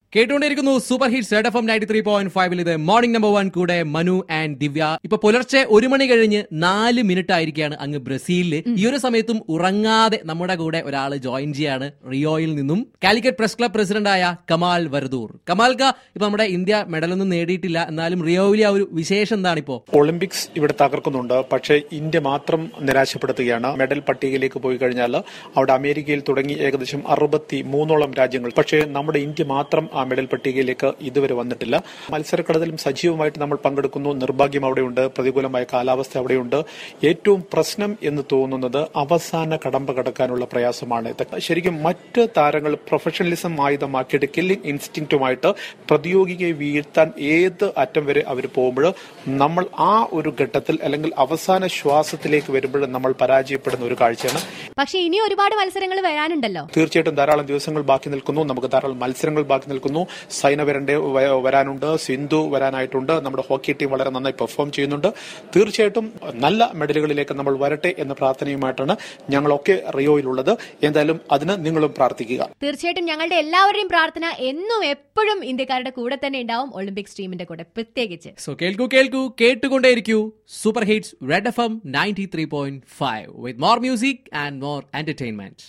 കേട്ടുകൊണ്ടിരിക്കുന്നു super hits Red F M ninety three point ഫൈവിൽ ഇത് മോർണിംഗ് നമ്പർ വൺ കൂടെ മനു ആൻഡ് ദിവ്യ ഇപ്പൊ പുലർച്ചെ ഒരു മണി കഴിഞ്ഞ് നാല് മിനിറ്റ് ആയിരിക്കാണ് അങ്ങ് ബ്രസീലില് ഈ ഒരു സമയത്തും ഉറങ്ങാതെ നമ്മുടെ കൂടെ ഒരാൾ ജോയിൻ ചെയ്യാണ് റിയോയിൽ നിന്നും കാലിക്കറ്റ് പ്രസ് ക്ലബ് പ്രസിഡന്റായ കമാൽ വരദൂർ കമാൽക്ക ഇപ്പൊ നമ്മുടെ ഇന്ത്യ മെഡലൊന്നും നേടിയിട്ടില്ല എന്നാലും റിയോയിലെ ആ ഒരു വിശേഷം എന്താണ് ഇപ്പോ ഒളിമ്പിക്സ് ഇവിടെ തകർക്കുന്നുണ്ട് പക്ഷേ ഇന്ത്യ മാത്രം നിരാശപ്പെടുത്തുകയാണ് മെഡൽ പട്ടികയിലേക്ക് പോയി കഴിഞ്ഞാൽ അവിടെ അമേരിക്കയിൽ തുടങ്ങി ഏകദേശം അറുപത്തി മൂന്നോളം രാജ്യങ്ങൾ പക്ഷേ നമ്മുടെ ഇന്ത്യ മാത്രം ആ മെഡൽ പട്ടികയിലേക്ക് ഇതുവരെ വന്നിട്ടില്ല മത്സരക്കടത്തിലും സജീവമായിട്ട് നമ്മൾ പങ്കെടുക്കുന്നു നിർഭാഗ്യം അവിടെയുണ്ട് പ്രതികൂലമായ കാലാവസ്ഥ അവിടെയുണ്ട് ഏറ്റവും പ്രശ്നം എന്ന് തോന്നുന്നത് അവസാന കടമ്പ കടക്കാനുള്ള പ്രയാസമാണ് ഇത് ശരിക്കും മറ്റ് താരങ്ങൾ പ്രൊഫഷണലിസം ആയുധമാക്കിയിട്ട് കില്ലിംഗ് ഇൻസ്റ്റിങ്റ്റുമായിട്ട് പ്രതിയോഗിയെ വീഴ്ത്താൻ ഏത് അറ്റം വരെ അവർ പോകുമ്പോൾ നമ്മൾ ആ ഒരു ഘട്ടത്തിൽ അല്ലെങ്കിൽ അവസാന ശ്വാസത്തിലേക്ക് വരുമ്പോൾ നമ്മൾ പരാജയപ്പെടുന്ന ഒരു കാഴ്ചയാണ് പക്ഷെ ഇനി ഒരുപാട് മത്സരങ്ങൾ വരാനുണ്ടല്ലോ തീർച്ചയായിട്ടും ധാരാളം ദിവസങ്ങൾ ബാക്കി നിൽക്കുന്നു നമുക്ക് ധാരാളം മത്സരങ്ങൾ ബാക്കി നിൽക്കുന്നു സൈന വരണ്ടേ വ- വരാനുണ്ട് സിന്ധു വരാനായിട്ടുണ്ട് നമ്മുടെ ഹോക്കി ടീം വളരെ നന്നായി പെർഫോം ചെയ്യുന്നുണ്ട് തീർച്ചയായിട്ടും നല്ല മെഡലുകളിലേക്ക് നമ്മൾ വരട്ടെ എന്ന പ്രാർത്ഥനയുമായിട്ടാണ് ഞങ്ങളൊക്കെ റിയോയിലുള്ളത് എന്തായാലും അതിന് നിങ്ങളും പ്രാർത്ഥിക്കുക തീർച്ചയായിട്ടും ഞങ്ങളുടെ എല്ലാവരുടെയും പ്രാർത്ഥന എന്നും എപ്പോഴും ഇന്ത്യക്കാരുടെ കൂടെ തന്നെ ഉണ്ടാവും ഒളിമ്പിക്സ് ടീമിന്റെ കൂടെ പ്രത്യേകിച്ച് സോ കേൾക്കൂ കേൾക്കൂ കേട്ടുകൊണ്ടേയിരിക്കൂ super hits Red F M ninety three point five with more music and more entertainment